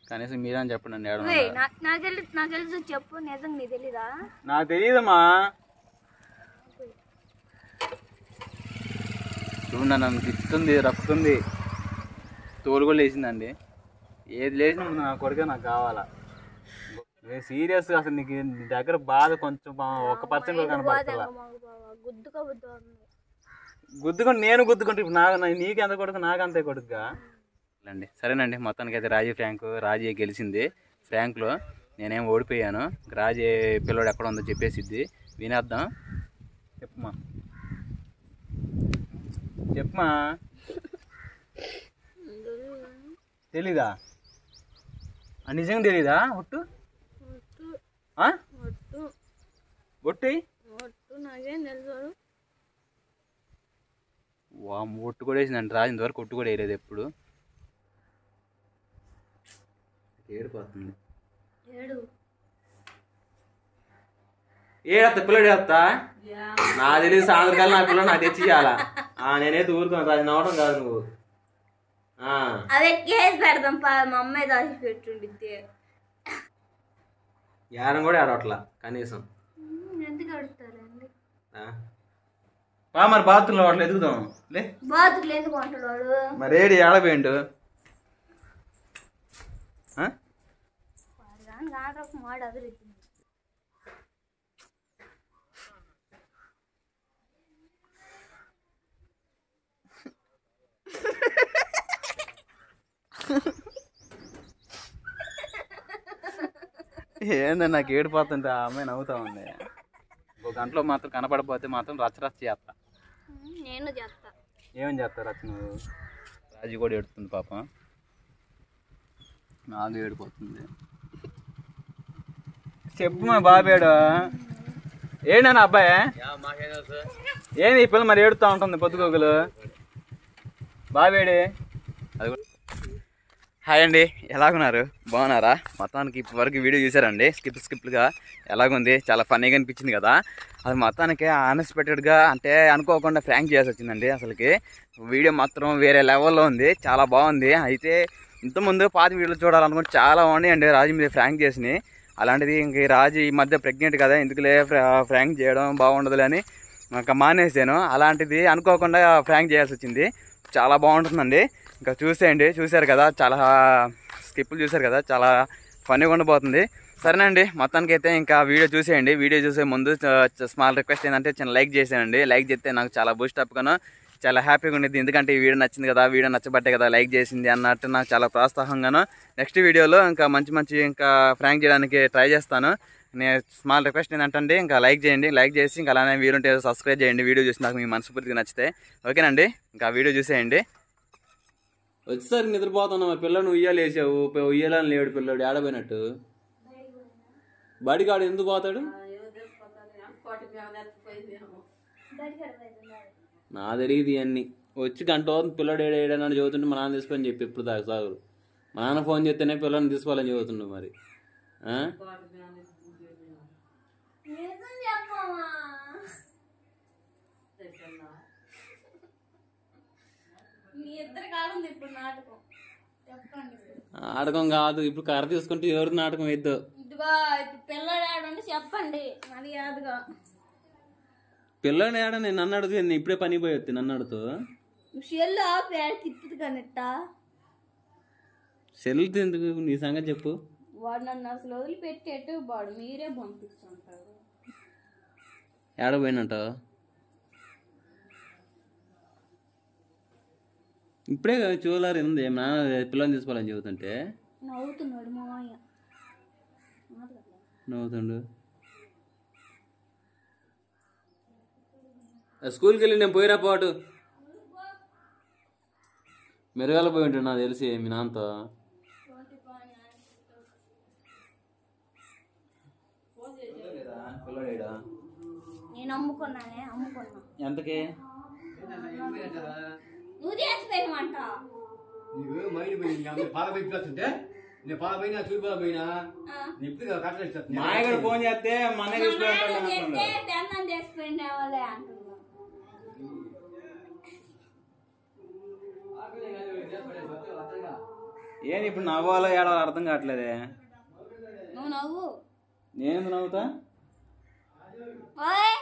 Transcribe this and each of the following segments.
కనీసం మీరని చెప్పండి అండి ఏడ ఏయ్, నా- నాకు తెలుసు నాకు తెలుసు చెప్పు నిజంగా నీకు తెలీదా నాకు తెలియదమ్మా చూడండి నన్ను తిప్పుతుంది రప్పుతుంది తోలు కూడా లేచిందండి ఏది లేచినా ముందు నా కొడుకే నాకు కావాలా సీరియస్ అసలు నీకు నీ దగ్గర బాధ కొంచెం బా- ఒక పర్సెంట్ కూడా కనపడుతుందా మాకు బావ గుద్దు కబుద్దు గుద్దుకొని నేను గుద్దుకుంటే ఇప్పుడు నాకు నా- నీకు ఎంత కొడుకు నాకు అంతే కొడుకుగా అండి సరేనండి మొత్తానికి అయితే రాజీ ఫ్రాంక్ రాజీ గెలిచింది ఫ్రాంక్లో నేనేం ఓడిపోయాను రాజీ పిల్లోడు ఎక్కడ ఉందో చెప్పేసిద్ది వినేద్దాం చెప్పమ్మా చెప్పమా తెలీదా ఆ, నిజంగా తెలీదా ఒట్టు ఆ? ఒట్టు ఒట్టి ఒట్టు నాకేం తెలుసు వామ్ ఒట్టు కూడా వేసిందండి రాజు ఇంతవరకు ఒట్టు కూడా వేయలేదు ఎప్పుడు ఏడిపోతుంది ఏడు ఏడత్త పిల్లడు ఏడత్తా నా తెలియదు సాయంత్రకాలం నా పిల్లలు నాకు తెచ్చి ఇవ్వాలా నేనైతే ఊరుకున్నాను రాజు నవ్వడం కాదు నువ్వు ఆ, అదే కేసు పెడదాం పా మా అమ్మాయి దాచి పెట్టుండిద్ది ఏడం కూడా ఏడవట్లా కనీసం ఎందుకు అడుగుతారండి ఆ. పా మరి బాత్రూంలో వాటిలో ఎదుగుదాం లే బాతులు ఎందుకు అంటున్నాడు మరి ఏడి ఏడపోయిండు ఆ? దాని కాంట్రాక్ట్ మాడు అభివృద్ధి ఏంది నాకు ఏడిపోతుంటే ఆ అమ్మాయి నవ్వుతా ఉంది ఒక గంటలో మాత్రం కనపడపోతే మాత్రం రచ్చ రచ్చ చేస్తా నేను చేస్తా ఏమేం చేస్తా రచ్చ నువ్వు రాజు కూడా ఏడుతుంది పాపం నాకు ఏడిపోతుంది చెప్పు మా బాబేడు ఏంటన్నా అబ్బాయి ఏంది ఈ పిల్ల మరి ఏడుతూ ఉంటుంది పొద్దుగోగులు బాబేడి అది కూడా హాయ్ అండి ఎలాగున్నారు బాగున్నారా మొత్తానికి ఇప్పటివరకు వీడియో చూసారండి స్కిప్ స్కిప్గా ఎలాగుంది చాలా ఫన్నీగా అనిపించింది కదా అది మొత్తానికి అన్ఎక్స్పెక్టెడ్గా అంటే అనుకోకుండా ఫ్రాంక్ చేయాల్సి వచ్చిందండి అసలుకి వీడియో మాత్రం వేరే లెవెల్లో ఉంది చాలా బాగుంది అయితే ఇంతకుముందు పాత వీడియోలు చూడాలనుకుంటే చాలా ఉన్నాయండి రాజు మీద ఫ్రాంక్ చేసినాయి అలాంటిది ఇంక ఈ రాజు ఈ మధ్య ప్రెగ్నెంట్ కదా ఎందుకులే ఫ్రా- ఫ్రాంక్ చేయడం బాగుండదులే అని ఇంకా మానేసాను అలాంటిది అనుకోకుండా ఫ్రాంక్ చేయాల్సి వచ్చింది చాలా బాగుంటుందండి ఇంకా చూసేయండి చూశారు కదా చాలా స్కిప్పులు చూశారు కదా చాలా ఫన్నీగా ఉండబోతుంది సరేనండి మొత్తానికి అయితే ఇంకా వీడియో చూసేయండి వీడియో చూసే ముందు స్మాల్ రిక్వెస్ట్ ఏంటంటే చిన్న లైక్ చేసేయండి లైక్ చేస్తే నాకు చాలా బూస్ట్ అప్గాను చాలా హ్యాపీగా ఉండేది ఎందుకంటే ఈ వీడియో నచ్చింది కదా వీడియో నచ్చబట్టే కదా లైక్ చేసింది అన్నట్టు నాకు చాలా ప్రోత్సాహంగాను నెక్స్ట్ వీడియోలో ఇంకా మంచి మంచి ఇంకా ఫ్రాంక్ చేయడానికి ట్రై చేస్తాను నేను స్మాల్ రిక్వెస్ట్ ఏంటంటే ఇంకా లైక్ చేయండి లైక్ చేసి ఇంకా అలానే వీలుంటే సబ్స్క్రైబ్ చేయండి వీడియో చూసి నాకు మీ మనస్ఫూర్తిగా నచ్చితే ఓకేనండి ఇంకా వీడియో చూసేయండి వచ్చేసరికి నిద్రపోతున్నా మరి పిల్లని ఉయ్యాలు వేసావు ఉయ్యాలని లేడు పిల్లడు ఆడపోయినట్టు బడిగాడు ఎందుకు పోతాడు నా తెలియదు ఇవన్నీ వచ్చి గంట అవుతుంది పిల్లడు ఏడేడని చదువుతుంటే మా నాన్న తీసుకొని చెప్పి ఎప్పుడు దాకా సాగు మా నాన్న ఫోన్ చేస్తేనే పిల్లని తీసుకోవాలని చదువుతుండు మరి ఆ? నిజం చెప్పమా మీ ఇద్దరు కాడుంది ఇప్పుడు నాటకం చెప్పండి నాటకం కాదు ఇప్పుడు కర్ర తీసుకుంటే ఎవరు నాటకం వేద్దు ఇదిగో ఇప్పుడు పిల్లడాడు అంటే చెప్పండి మర్యాదగా పిల్లని ఏడ నేను నన్ను అడుగుతుంది నేను ఇప్పుడే పని పోయి వస్తే నన్ను అడుగుతూ నువ్వు షెల్లు ఆపి ఆడ తిప్పుది కనెట్ట సెల్ ఎందుకు నీ సంగతి చెప్పు వాడు నన్ను అసలు వదిలిపెట్టేట్టు వాడు మీరే పంపిస్తుంటారు ఏడ పోయినట్ట ఇప్పుడే చూడాలి ఉంది మా నాన్న పిల్లని తీసుకోవాలని చెబుతుంటే నవ్వుతున్నాడు మా మామయ్య నవ్వుతుండు స్కూల్కి వెళ్ళి నేను పోయిరా పాటు మెరుగాల పోయి ఉంటాడు నాకు తెలిసి మీ నాన్నతో పిల్లడేడా నేను అమ్ముకున్నానే అమ్ముకున్నా ఎంతకి నువ్వు చేసిపోయినవంట నువ్వు మైండ్ పోయింది ఇంకా పాల బయట వస్తుంటే నేను పాల పోయినా చూడు పాల పోయినా నేను ఇప్పుడు కట్టలేదు మాయగడు ఫోన్ చేస్తే మన చెప్తే తెన్నం చేసిపోయిన వాళ్ళే అంటున్నా ఏంది ఇప్పుడు నవ్వాలో ఏడవాలో అర్థం కావట్లేదే నువ్వు నవ్వు నేను నవ్వుతా ఓయ్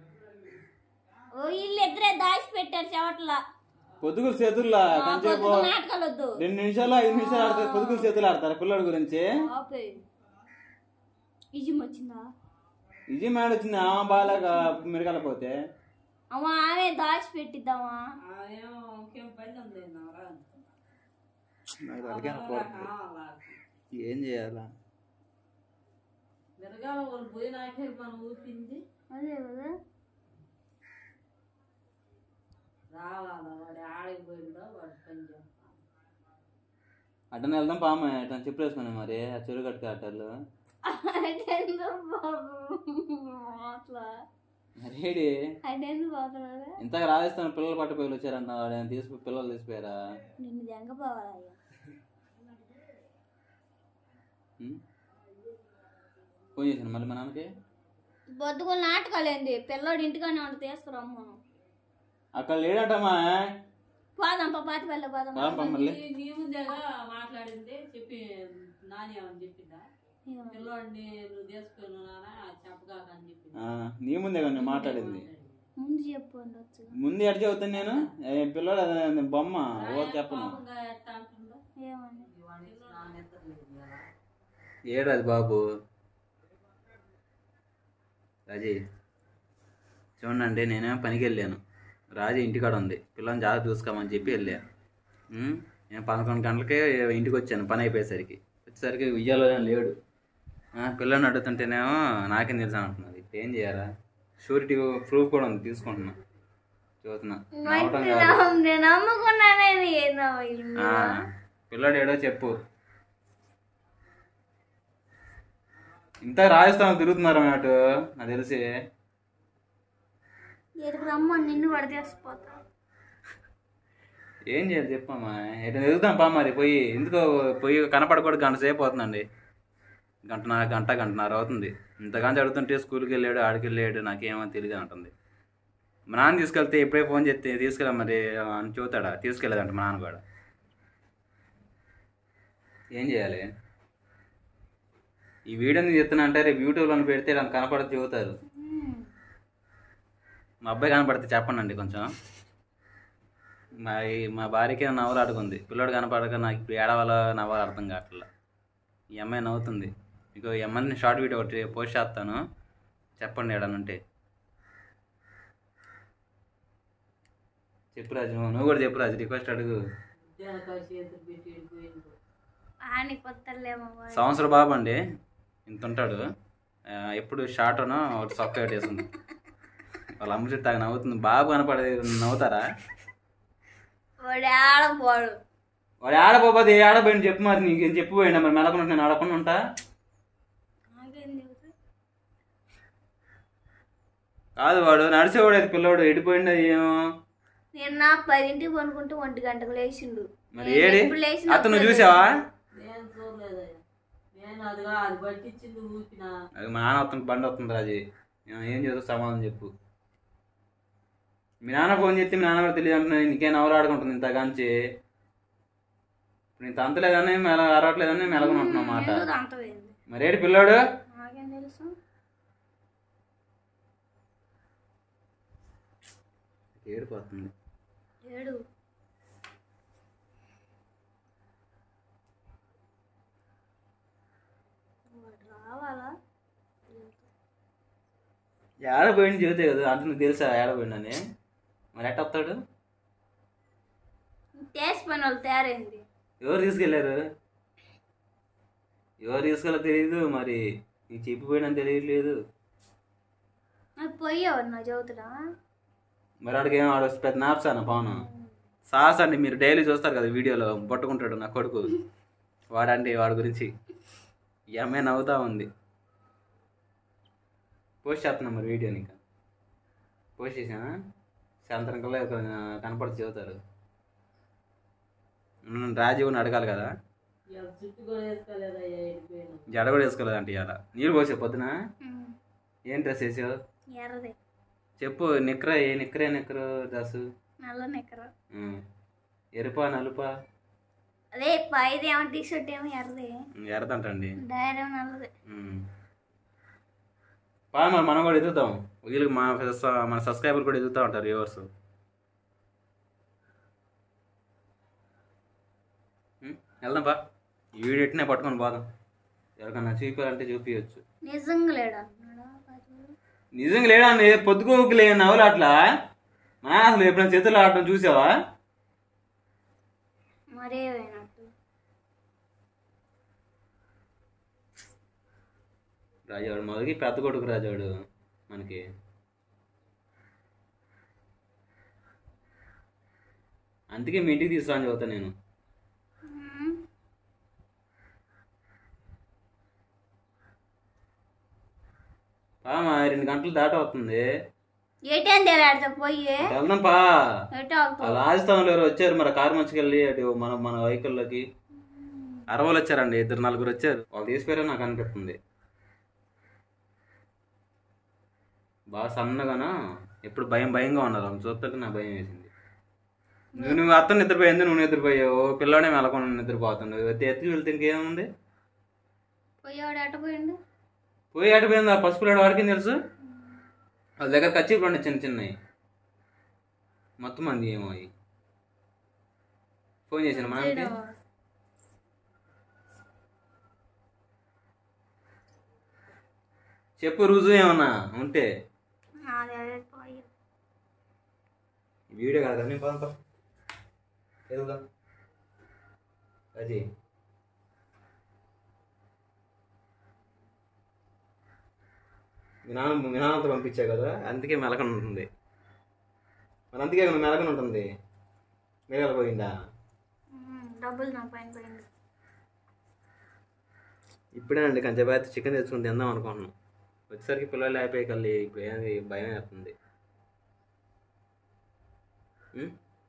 ఓ వీళ్ళు ఇద్దరే దాచి పెట్టారు చెవట్ల పొద్దుగురు చేతుల్లా కంచేపు నాటకాలు వద్దు రెండు నిమిషాలు ఐదు నిమిషాలు ఆడతారు పొద్దుగురు చేతులు ఆడతారు పిల్లడి గురించి ఆపే ఇజం వచ్చిందా ఇది మేడ వచ్చింది ఆ బాగా మిరగలపోతే అమ్మ ఆమె దాచి పెట్టిద్దామా నాకు తలకాయ నొప్పి. ఏం చేయాలా మిరగాల వాళ్ళు పోయినాకే మనం ఊపింది అదే కదా రావాలా వాడు ఆడికి పోయిండో వాడు పని చేస్తాం అట్టనే వెళ్దాం పామ అట్లా చెప్పులు వేసుకున్నాయి మరి ఆ చెరువు కట్టుకు అట్టలు అటెందుకు బాబు అట్లా మరి ఏడి అటెందుకు పోతున్నాడు ఇంతగా రాజస్థాన్ పిల్లలు పట్టుపోయి వచ్చారన్న వాడు ఏమైనా తీసి పిల్లలు తీసిపోయారా నిన్ను దెంగపోవాలయ్యా ఉం? ఫోన్ చేశాను మళ్ళీ మా నాన్నకి బొద్దుగులు నాటకాలేంది పిల్లోడు ఇంటికానే ఉంటే తీసుకురమ్మను అక్కడ లేడటమ్మా పోదాం పా పాతి వెళ్ళ పోదాం రాంపా మళ్ళీ నీ- నీ ముందేగా మాట్లాడింది చెప్పి నాని ఏమని చెప్పిందా పిల్లోడిని నువ్వు తీసుకుని నానా చెప్పగాక అని చెప్పింది ఆ, నీ ముందే కానీ మాట్లాడింది ముందు చెప్పు ఉండొచ్చు ముందు ఎడ చెబుతాను నేను ఏ పిల్లడు అదే బొమ్మ ఓ చెప్పను పాపంగా ఎట్లా అంటుందో ఏమని వాడిని నాన్న ఎత్తలేదు కదా ఏడాది బాబు రాజీ చూడండి నేనేమో పనికి వెళ్ళాను రాజీ ఇంటికాడ ఉంది పిల్లని జాగ్రత్త చూసుకోమని చెప్పి వెళ్ళాను ఉం? నేను పదకొండు గంటలకే ఇంటికి వచ్చాను పని అయిపోయేసరికి వచ్చేసరికి ఉయ్యాలోనే లేడు ఆ, పిల్లని అడుగుతుంటేనేమో నాకేం తెలుసు అంటున్నది ఇప్పుడు ఏం చేయాలా షూరిటీ ప్రూఫ్ కూడా ఉంది తీసుకుంటున్నా చూస్తున్నా నవ్వటం కాదు నేను అమ్ముకున్నానే ఏందో ఆ, పిల్లాడు ఏడో చెప్పు ఇంత రాజస్థాన్ తిరుగుతున్నారు అన్నట్టు నాకు తెలిసి ఎరుకు రమ్మని నిన్ను కూడా తీసుకుపోతా ఏం చేయాలి చెప్పమ్మా ఎటు తిరుగుతాం పా మరి పోయి ఎందుకో పోయి కనపడకూడదు గంట సేపు అవుతుందండి గంట గంట గంటన్నర అవుతుంది ఇంతగాని చదువుతుంటే స్కూల్కి వెళ్ళాడు ఆడికి వెళ్ళాడు నాకేమో తెలియదు అంటుంది మా నాన్న తీసుకెళ్తే ఎప్పుడే ఫోన్ చేస్తే తీసుకెళ్ళా మరి అని చూతాడా తీసుకెళ్ళదంట మా నాన్న కూడా ఏం చేయాలి ఈ వీడియోని చెప్తున్నా అంటే రేపు యూట్యూబ్లో పెడితే నాకు కనపడితే చెబుతారు మా అబ్బాయి కనపడితే చెప్పండి అండి కొంచెం మా మా భార్యకి నవ్వులు అడుగుంది పిల్లోడు కనపడక నాకు ఇప్పుడు ఏడవాలో నవ్వాలో అర్థం కావట్లేదు ఈ అమ్మాయి నవ్వుతుంది మీకు ఈ అమ్మాయిని షార్ట్ వీడియో ఒకటి పోస్ట్ చేస్తాను చెప్పండి ఏడనుంటే చెప్పు రాజు నువ్వు నువ్వు కూడా చెప్పు రాజు రిక్వెస్ట్ అడుగు దేనికో చేతులు పెట్టి వెళ్ళిపోయిండు ఆని కొత్తలేమో సంవత్సరం బాబు అండి ఇంత ఉంటాడు ఆ, ఎప్పుడు షార్ట్ను ఒకటి సొక్క ఒకటి వేసింది వాళ్ళ అమ్మ చుట్టూ నవ్వుతుంది బాబు కనపడేది నవ్వుతారా వాడు ఆడపోడు వాడు ఆడపోతే ఏ ఆడపోయింది చెప్పు మరి నీకు చెప్పు పోయినా మరి మెలకుండా నేను ఆడకుండా ఉంటా నాకేం తెలుసు కాదు వాడు నడిచేవాడు అది పిల్లవాడు ఎడిపోయింది అది ఏమో నేను నా పదింటికి పనుకుంటూ ఒంటి గంటకు లేచిండు మరి నేను ఏడి ఎప్పుడు లేచినా అతను చూసావా నేను చూడలేదయ్యా నేను అదిగా అది పట్టించింది ఊపిన అది మా నాన్న వస్తుంది బండి వస్తుంది రాజీ నేను ఏం చేస్తా సమాధానం చెప్పు మీ నాన్న ఫోన్ చేస్తే మీ నాన్న కూడా తెలియదు అంటున్నా నీకేం ఎవరు ఆడుకుంటుంది ఇంత కాంచి ఇప్పుడు నేను తంతలేదని మెల అరవట్లేదని మెలగని ఉంటున్నా మాట ఎందుకు అంత పోయింది మరి ఏడు పిల్లాడు నాకేం తెలుసు ఏడిపోతుంది ఏడు వాడు రావాలా ఏడపోయింది చెబితే కదా అంటే నీకు తెలుసా ఏడపోయిందని మరి ఎట్ట వస్తాడు టేస్ట్ పని వాళ్ళు తయారైంది ఎవరు తీసుకెళ్ళారు ఎవరు తీసుకెళ్ళో తెలియదు మరి నీకు చెప్పిపోయినా తెలియట్లేదు నాకు పోయేవాడు నా చదువుతున్నా మరి వాడికి ఏం ఆడ పెద్ద నాప్సాను పవన్ సాస్ అండి మీరు డైలీ చూస్తారు కదా వీడియోలో పట్టుకుంటాడు నా కొడుకు వాడండి వాడి గురించి ఈ అమ్మాయి నవ్వుతా ఉంది పోస్ట్ చేస్తున్నా మరి వీడియోని ఇంకా పోస్ట్ చేసానా సాయంత్రం కల్లా ఒక కనపడి చెబుతారు నన్ను రాజీవ్ని అడగాలి కదా ఇవాళ జుట్టు కూడా వేసుకోలేదయ్యా వెళ్ళిపోయాను జడ కూడా వేసుకోలేదంట ఇవాళ నీళ్ళు పోసే పొద్దున ఏం డ్రెస్ వేసావు ఎర్రదే చెప్పు నిక్కర ఏ నిక్కరే నిక్కరు డ్రెస్ నల్ల నెక్కర ఎరుపా నలుపా అదే పైది ఏమో టీ షర్ట్ ఏమో ఎర్రది ఎరదంటండి డైరీ నల్లది పా మరి మనం కూడా ఎదుగుతాం వీళ్ళకి మా స- మన సబ్స్క్రైబర్ కూడా ఎదుగుతూ ఉంటారు వ్యూవర్స్ వెళ్దాం బా ఈ వీడియో ఎట్టినే పట్టుకొని పోదాం ఎవరికన్నా చూపించాలంటే చూపించచ్చు నిజంగా లేడు అంటున్నాడా నిజంగా లేడండి పొద్దుకోకి లేని నవ్వులు అట్లా మా అసలు ఎప్పుడైనా చేతులు ఆడటం చూసావా మరే పోయినట్టు రాజావాడు మొదటి పెద్ద కొడుకు రాజావాడు మనకి అందుకే మీ ఇంటికి తీసుకురాని చదువుతా నేను మ్మ్. పా మా రెండు గంటలు దాట అవుతుంది ఏటేం తెలియదు పోయి వెళ్దాం పా ఎటో ఆ వెళ్తావు రాజస్థాన్లో ఎవరు వచ్చారు మరి కారు మంచుకెళ్ళి అటు మన మన వెహికల్లోకి అరవలు వచ్చారండి ఇద్దరు నలుగురు వచ్చారు వాళ్ళు తీసిపోయారో నాకు అనిపిస్తుంది బాగా సన్నగానా ఎప్పుడు భయం భయంగా ఉన్నారు ఆమె చూస్తుంటే నాకు భయం వేసింది నువ్వు నువ్వు అత్త నిద్రపోయింది నువ్వు నిద్రపోయావు పిల్లడే మెలకుండా నిద్రపోతున్నావు ఎత్తి ఎత్తి వెళ్తే ఇంకేముంది పోయేవాడు ఎట పోయిండు పోయి అటుపోయింది ఆ పసుపు పిల్లడు వాడికి తెలుసు వాళ్ళ దగ్గర కచ్చిపులు ఉండే చిన్న చిన్నవి మొత్తం మంది ఏమో అవి ఫోన్ చేసిన మనకి చెప్పు రుజువు ఏమన్నా ఉంటే నాది అదే పోయి వీడియో కాదు నేను పదంతా ఎదుగుదా అది మీ నాన్న మీ నాన్నతో పంపించా కదా అందుకే మెలకన ఉంటుంది మరి అందుకే కదా మెలకన ఉంటుంది మీరు పోయిందా మ్మ్. డబ్బులు నా పైన పోయిండు ఇప్పుడేనండి కంచెపాత చికెన్ తెచ్చుకుని తిందాం అనుకుంటున్నాం వచ్చేసరికి పిల్లలు అయిపోయి కల్లి ఇప్పుడు ఏంది భయం వేస్తుంది ఉం?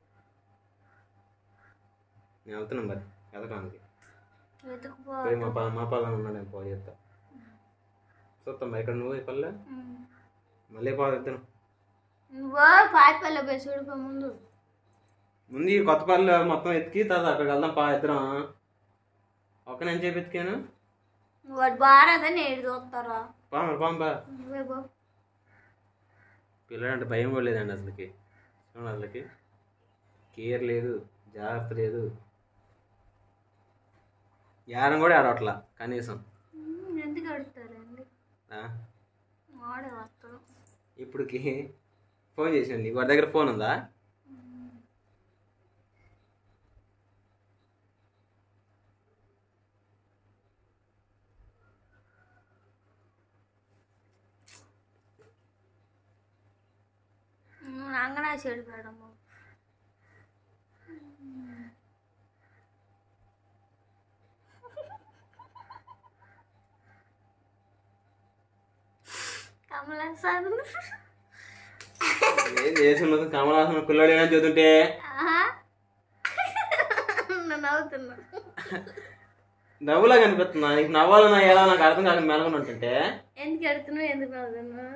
నేను వెళ్తున్నాం మరి వెతకడానికి వెతుకుపో పోయి మా పా మా పాలన ఉన్నాడు నేను పోయి చెప్తా చూస్తాం మరి ఇక్కడ నువ్వు ఈ పల్లె మ్మ్. మళ్ళీ పోదు ఇద్దరు నువ్వు పాతిపల్లి పోయి చూడిపో ముందు ముందు ఈ కొత్త పల్లె మొత్తం ఎత్తికి తర్వాత అక్కడికి వెళ్దాం పా ఇద్దరం ఒక్క నేను చెప్పి ఎత్తికాను వాడు బారాదని ఏడు చూస్తారా పా మరి పాం బా నువ్వే పో పిల్లడంటే భయం కూడా లేదండి అసలుకి చూడండి అసలుకి కేర్ లేదు జాగ్రత్త లేదు యారం కూడా ఆడవట్లా కనీసం మ్మ్. ఎందుకు అడుగుతారండి ఆ? వాడే వస్తాడు ఇప్పుడుకి ఫోన్ చేసింది వాడి దగ్గర ఫోన్ ఉందా నువ్వు అంగనా చెడిపోయాడమ్మ కమలాసన్ ఏం చేస్తున్నది కమలాసన పిల్లడు ఏమైనా చదువుతుంటే నన్ను నవ్వుతున్నా నవ్వులా కనిపిస్తున్నా నీకు నవ్వాలన్నా ఎలా నాకు అర్థం కాక మెలకొని ఉంటుంటే ఎందుకు ఎడుతున్నావు ఎందుకు నవ్వుతున్నావు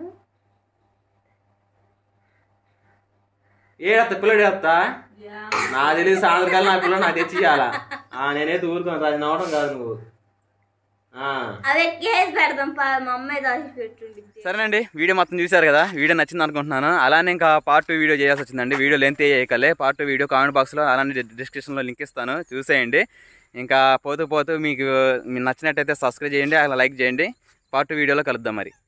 ఏడత్త పిల్లడు ఏడత్తా నా తెలియదు సాయంత్రకాలం నా పిల్లడు నాకు తెచ్చి ఇయ్యాలా. ఆ నేనైతే ఊరుకున్నా అది నవ్వడం కాదు నువ్వు ఆ. అదే కేసు పెడదాం పా మా అమ్మాయి దాచి పెట్టుండిద్ది సరేనండి వీడియో మొత్తం చూశారు కదా వీడియో నచ్చింది అనుకుంటున్నాను అలానే ఇంకా పార్ట్ టూ వీడియో చేయాల్సి వచ్చిందండి వీడియో లెంత్ చేయకలే పార్ట్ టూ వీడియో కామెంట్ బాక్స్లో అలానే డిస్క్రిప్షన్లో లింక్ ఇస్తాను చూసేయండి ఇంకా పోతూ పోతూ మీకు మీకు నచ్చినట్టయితే సబ్స్క్రైబ్ చేయండి అలా లైక్ చేయండి పార్ట్ టూ వీడియోలో కలుద్దాం మరి